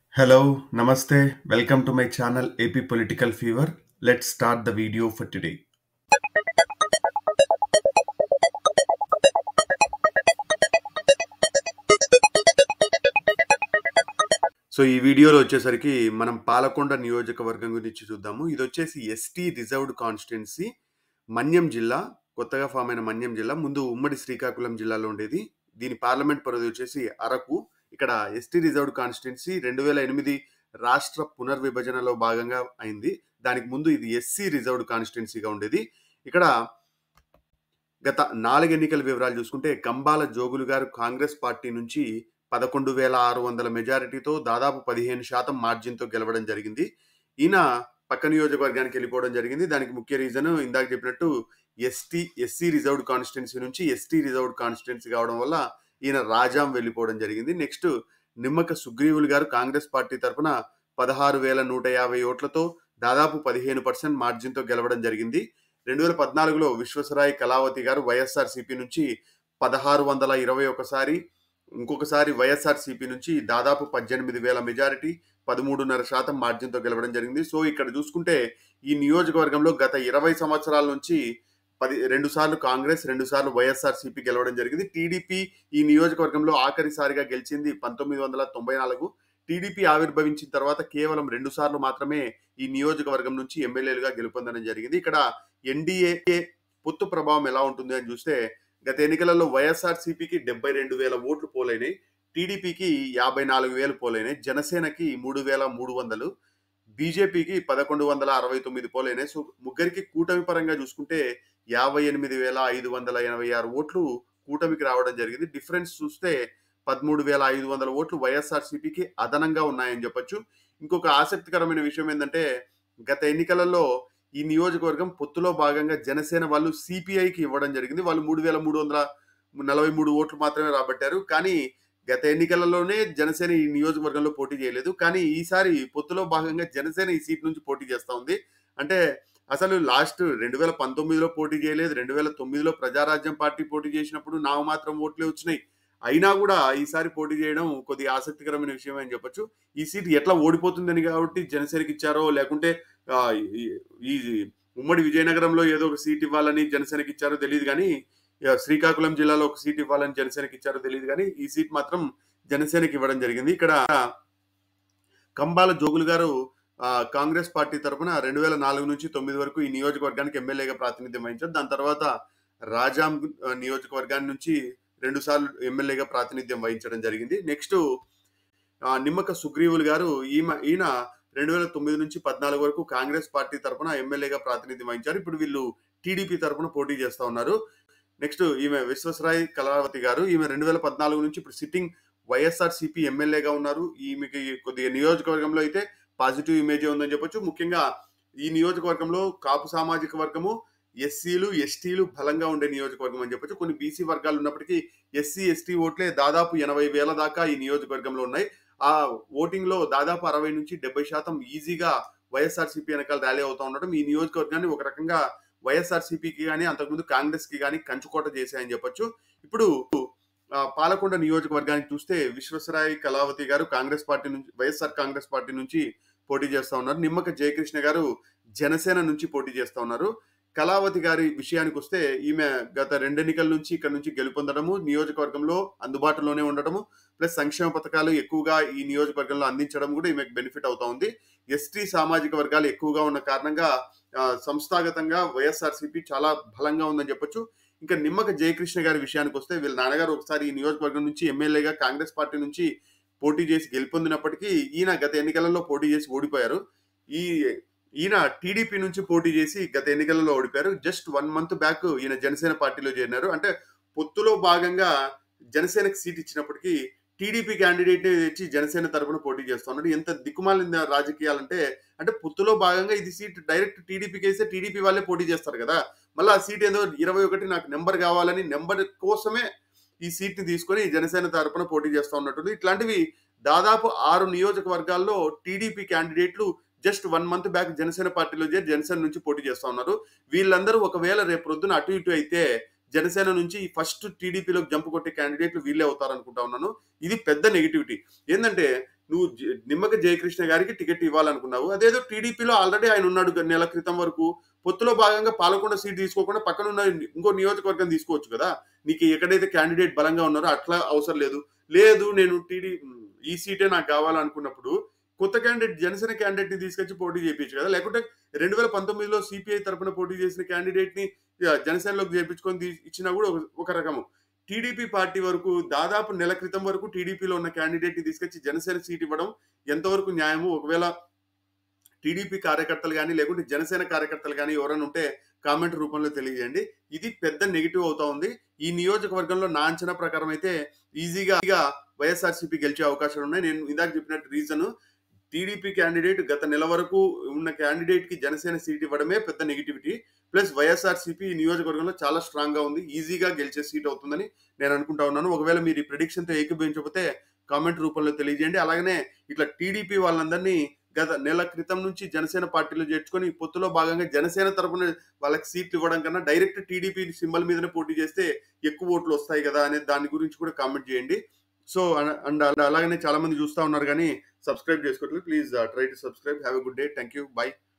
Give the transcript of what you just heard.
Hello, Namaste. Welcome to my channel AP Political Fever. Let's start the video for today. So ఈ వీడియోలో వచ్చేసరికి మనం పాలకొండ నియోజకవర్గం గురించి చూద్దాము ఇది వచ్చేసి ఎస్టీ రిజర్వ్డ్ కాన్స్టిట్యున్సీ మన్యం జిల్లా కొత్తగా ఫామ్ అయిన మన్యం జిల్లా ముందు ఉమ్మడి శ్రీకాకుళం జిల్లాలో ఉండేది దీని పార్లమెంట్ పరిధి వచ్చేసి అరకు ఇక్కడ ఎస్టీ రిజర్వ్డ్ కాన్స్టిట్యున్సీ రెండు వేల ఎనిమిది రాష్ట్ర పునర్విభజనలో భాగంగా అయింది దానికి ముందు ఇది ఎస్సీ రిజర్వ్డ్ కాన్స్టిట్యున్సీగా ఉండేది ఇక్కడ గత నాలుగు ఎన్నికల వివరాలు చూసుకుంటే కంబాల జోగులు గారు కాంగ్రెస్ పార్టీ నుంచి పదకొండు వేల ఆరు వందల మెజారిటీతో దాదాపు పదిహేను శాతం మార్జిన్తో గెలవడం జరిగింది ఈయన పక్క నియోజకవర్గానికి వెళ్ళిపోవడం జరిగింది దానికి ముఖ్య రీజన్ ఇందాక చెప్పినట్టు ఎస్టీ ఎస్సీ రిజర్వ్డ్ కాన్స్టిట్యున్సీ నుంచి ఎస్టీ రిజర్వ్డ్ కాన్స్టిట్యున్సీ కావడం వల్ల ఈయన రాజాం వెళ్ళిపోవడం జరిగింది నెక్స్ట్ నిమ్మక సుగ్రీవులు గారు కాంగ్రెస్ పార్టీ తరఫున పదహారు వేల నూట యాభై ఓట్లతో దాదాపు పదిహేను పర్సెంట్ మార్జిన్తో గెలవడం జరిగింది రెండు వేల పద్నాలుగులో విశ్వసరాయ్ కళావతి గారు వైఎస్ఆర్సీపీ నుంచి పదహారు వందల ఇరవై ఒకసారి ఇంకొకసారి వైఎస్ఆర్సీపీ నుంచి దాదాపు పద్దెనిమిది వేల మెజారిటీ పదమూడున్నర శాతం మార్జిన్తో గెలవడం జరిగింది సో ఇక్కడ చూసుకుంటే ఈ నియోజకవర్గంలో గత ఇరవై సంవత్సరాల నుంచి పది రెండు సార్లు కాంగ్రెస్ రెండు సార్లు వైఎస్ఆర్సీపీ గెలవడం జరిగింది టీడీపీ ఈ నియోజకవర్గంలో ఆఖరిసారిగా గెలిచింది పంతొమ్మిది వందల తొంభై నాలుగు టీడీపీ ఆవిర్భవించిన తర్వాత కేవలం రెండు సార్లు మాత్రమే ఈ నియోజకవర్గం నుంచి ఎమ్మెల్యేలుగా గెలుపొందడం జరిగింది ఇక్కడ ఎన్డీఏ పొత్తు ప్రభావం ఎలా ఉంటుంది అని చూస్తే గత ఎన్నికలలో వైఎస్ఆర్సీపీకి డెబ్బై రెండు వేల ఓట్లు పోలైనాయి టీడీపీకి యాభై నాలుగు వేలు పోలైనాయి జనసేనకి మూడు వేల మూడు వందలు బీజేపీకి పదకొండు వందల అరవై తొమ్మిది పోలైనాయి సో ముగ్గురికి కూటమి పరంగా చూసుకుంటే యాభై ఎనిమిది వేల ఐదు వందల ఎనభై ఆరు ఓట్లు కూటమికి రావడం జరిగింది డిఫరెన్స్ చూస్తే పదమూడు వేల ఐదు వందల ఓట్లు వైఎస్ఆర్సీపీకి అదనంగా ఉన్నాయని చెప్పొచ్చు ఇంకొక ఆసక్తికరమైన విషయం ఏంటంటే గత ఎన్నికలలో ఈ నియోజకవర్గం పొత్తులో భాగంగా జనసేన వాళ్ళు సిపిఐకి ఇవ్వడం జరిగింది వాళ్ళు మూడు వేల మూడు వందల నలభై మూడు ఓట్లు మాత్రమే రాబట్టారు కానీ గత ఎన్నికలలోనే జనసేన ఈ నియోజకవర్గంలో పోటీ చేయలేదు కానీ ఈసారి పొత్తులో భాగంగా జనసేన ఈ సీట్ నుంచి పోటీ చేస్తా ఉంది అంటే అసలు లాస్ట్ రెండు వేల పంతొమ్మిదిలో పోటీ చేయలేదు రెండు వేల తొమ్మిదిలో ప్రజారాజ్యం పార్టీ పోటీ చేసినప్పుడు నాకు మాత్రం ఓట్లే వచ్చినాయి అయినా కూడా ఈసారి పోటీ చేయడం కొద్దిగా ఆసక్తికరమైన విషయం అని చెప్పొచ్చు ఈ సీట్ ఎట్లా ఓడిపోతుందని కాబట్టి జనసేనకి ఇచ్చారో లేకుంటే ఆ, ఈ- ఈ ఉమ్మడి విజయనగరంలో ఏదో ఒక సీట్ ఇవ్వాలని జనసేనకి ఇచ్చారో తెలియదు కానీ ఇక శ్రీకాకుళం జిల్లాలో ఒక సీట్ ఇవ్వాలని జనసేనకి ఇచ్చారో తెలియదు కానీ ఈ సీట్ మాత్రం జనసేనకి ఇవ్వడం జరిగింది ఇక్కడ కంబాల జోగులు గారు ఆ, కాంగ్రెస్ పార్టీ తరఫున రెండు వేల నాలుగు నుంచి తొమ్మిది వరకు ఈ నియోజకవర్గానికి ఎమ్మెల్యేగా ప్రాతినిధ్యం వహించారు దాని తర్వాత రాజాం ఆ, నియోజకవర్గాన్ని నుంచి రెండు సార్లు ఎమ్మెల్యేగా ప్రాతినిధ్యం వహించడం జరిగింది నెక్స్ట్ ఆ, నిమ్మక సుగ్రీవులు గారు ఈమె ఈయన రెండు వేల తొమ్మిది నుంచి పద్నాలుగు వరకు కాంగ్రెస్ పార్టీ తరఫున ఎమ్మెల్యేగా ప్రాతినిధ్యం వహించారు ఇప్పుడు వీళ్ళు టీడీపీ తరఫున పోటీ చేస్తా ఉన్నారు నెక్స్ట్ ఈమె విశ్వసరాయ్ కళావతి గారు ఈమె రెండు వేల పద్నాలుగు నుంచి ఇప్పుడు సిట్టింగ్ వైఎస్ఆర్ సిపి ఎమ్మెల్యేగా ఉన్నారు ఈమెకి కొద్దిగా నియోజకవర్గంలో అయితే పాజిటివ్ ఇమేజ్ ఉందని చెప్పొచ్చు ముఖ్యంగా ఈ నియోజకవర్గంలో కాపు సామాజిక వర్గము ఎస్సీలు ఎస్టీలు బలంగా ఉండే నియోజకవర్గం అని చెప్పొచ్చు కొన్ని బీసీ వర్గాలు ఉన్నప్పటికీ ఎస్సీ ఎస్టీ ఓట్లే దాదాపు ఎనభై వేల దాకా ఈ నియోజకవర్గంలో ఉన్నాయి ఆ ఓటింగ్ లో దాదాపు అరవై నుంచి డెబ్బై శాతం ఈజీగా వైఎస్ఆర్సీపీ వెనకాల ర్యాలీ అవుతా ఉండడం ఈ నియోజకవర్గాన్ని ఒక రకంగా వైఎస్ఆర్సీపీకి కానీ అంతకుముందు కాంగ్రెస్ కి కానీ కంచుకోట చేశాయని చెప్పొచ్చు ఇప్పుడు ఆ, పాలకొండ నియోజకవర్గానికి చూస్తే విశ్వసరాయ్ కళావతి గారు కాంగ్రెస్ పార్టీ నుంచి వైఎస్ఆర్ కాంగ్రెస్ పార్టీ నుంచి పోటీ చేస్తా ఉన్నారు నిమ్మక జయకృష్ణ గారు జనసేన నుంచి పోటీ చేస్తా ఉన్నారు కళావతి గారి విషయానికి వస్తే ఈమె గత రెండు ఎన్నికల నుంచి ఇక్కడ నుంచి గెలుపొందడము నియోజకవర్గంలో అందుబాటులోనే ఉండడము ప్లస్ సంక్షేమ పథకాలు ఎక్కువగా ఈ నియోజకవర్గంలో అందించడం కూడా ఈమెకు బెనిఫిట్ అవుతా ఉంది ఎస్టీ సామాజిక వర్గాలు ఎక్కువగా ఉన్న కారణంగా ఆ, సంస్థాగతంగా వైఎస్ఆర్సీపీ చాలా బలంగా ఉందని చెప్పొచ్చు ఇంకా నిమ్మక జయకృష్ణ గారి విషయానికి వస్తే వీళ్ళ నాన్నగారు ఒకసారి ఈ నియోజకవర్గం నుంచి ఎమ్మెల్యేగా కాంగ్రెస్ పార్టీ నుంచి పోటీ చేసి గెలుపొందినప్పటికీ ఈయన గత ఎన్నికలలో పోటీ చేసి ఓడిపోయారు ఈ ఈయన టీడీపీ నుంచి పోటీ చేసి గత ఎన్నికలలో ఓడిపోయారు జస్ట్ వన్ మంత్ బ్యాక్ ఈయన జనసేన పార్టీలో చేరినారు అంటే పొత్తులో భాగంగా జనసేనకి సీట్ ఇచ్చినప్పటికీ టీడీపీ క్యాండిడేట్ ఇచ్చి జనసేన తరపున పోటీ చేస్తున్నాడు ఎంత దిక్కుమాలిన రాజకీయాలంటే అంటే పొత్తులో భాగంగా ఇది సీట్ డైరెక్ట్ టీడీపీకి వేస్తే టీడీపీ వాళ్ళే పోటీ చేస్తారు కదా మళ్ళీ ఆ సీట్ ఏదో ఇరవై ఒకటి నాకు నెంబర్ కావాలని నెంబర్ కోసమే ఈ సీట్ ని తీసుకొని జనసేన తరపున పోటీ చేస్తా ఉన్నట్టుంది ఇట్లాంటివి దాదాపు ఆరు నియోజకవర్గాల్లో టీడీపీ క్యాండిడేట్లు just one month back Janasena పార్టీలో చేరి జనసేన నుంచి పోటీ చేస్తా ఉన్నారు వీళ్ళందరూ ఒకవేళ రేపు ప్రొద్దున అటు ఇటు అయితే జనసేన నుంచి ఫస్ట్ టీడీపీలోకి జంప్ కొట్టే క్యాండిడేట్లు వీళ్ళే అవుతారు అనుకుంటా ఉన్నాను ఇది పెద్ద నెగిటివిటీ ఏంటంటే నువ్వు జ- నిమ్మక జయకృష్ణ గారికి టికెట్ ఇవ్వాలనుకున్నావు అదేదో టీడీపీలో ఆల్రెడీ ఆయన ఉన్నాడు గ- నెల క్రితం వరకు పొత్తులో భాగంగా పాలకొండ సీట్ తీసుకోకుండా పక్కన ఉన్న ఇంకో నియోజకవర్గం తీసుకోవచ్చు కదా నీకు ఎక్కడైతే క్యాండిడేట్ బలంగా ఉన్నారో అట్లా అవసరం లేదు లేదు నేను టీడీ ఈ సీటే నాకు కావాలనుకున్నప్పుడు కొత్త క్యాండిడేట్ జనసేన క్యాండిడేట్ ని తీసుకొచ్చి పోటీ చేయించు కదా లేకుంటే రెండు వేల పంతొమ్మిదిలో సిపిఐ తరపున పోటీ చేసిన క్యాండిడేట్ ని ఆ, జనసేనలోకి చేర్పించుకొని తీ- ఇచ్చినా కూడా ఒక- ఒక రకము టీడీపీ పార్టీ వరకు దాదాపు నెల క్రితం వరకు టీడీపీలో ఉన్న క్యాండిడేట్ ని తీసుకొచ్చి జనసేన సీట్ ఇవ్వడం ఎంతవరకు న్యాయము ఒకవేళ టీడీపీ కార్యకర్తలు కానీ లేకుంటే జనసేన కార్యకర్తలు కానీ ఎవరైనా ఉంటే కామెంట్ రూపంలో తెలియజేయండి ఇది పెద్ద నెగిటివ్ అవుతా ఉంది ఈ నియోజకవర్గంలో నా అంచనా ప్రకారం అయితే ఈజీగా వైఎస్ఆర్సీపీ గెలిచే అవకాశాలు ఉన్నాయి నేను ఇందాక చెప్పినట్టు రీజన్ టీడీపీ క్యాండిడేట్ గత నెల వరకు ఉన్న క్యాండిడేట్ కి జనసేన సీట్ ఇవ్వడమే పెద్ద నెగిటివిటీ ప్లస్ వైఎస్ఆర్సీపీ ఈ నియోజకవర్గంలో చాలా స్ట్రాంగ్ గా ఉంది ఈజీగా గెలిచే సీట్ అవుతుందని నేను అనుకుంటా ఉన్నాను ఒకవేళ మీరు ఈ ప్రిడిక్షన్ తో ఏకీభవించకపోతే కామెంట్ రూపంలో తెలియజేయండి అలాగనే ఇట్లా టీడీపీ వాళ్ళందరినీ గత నెల క్రితం నుంచి జనసేన పార్టీలో చేర్చుకొని పొత్తులో భాగంగా జనసేన తరపున వాళ్ళకి సీట్లు ఇవ్వడం కన్నా డైరెక్ట్ టీడీపీ సింబల్ మీదనే పోటీ చేస్తే ఎక్కువ ఓట్లు వస్తాయి కదా అనే దాని గురించి కూడా కామెంట్ చేయండి సో అండ్ అలాగనే చాలా మంది చూస్తా ఉన్నారు కానీ సబ్స్క్రైబ్ చేసుకోవట్లేదు please try to subscribe have a good day thank you by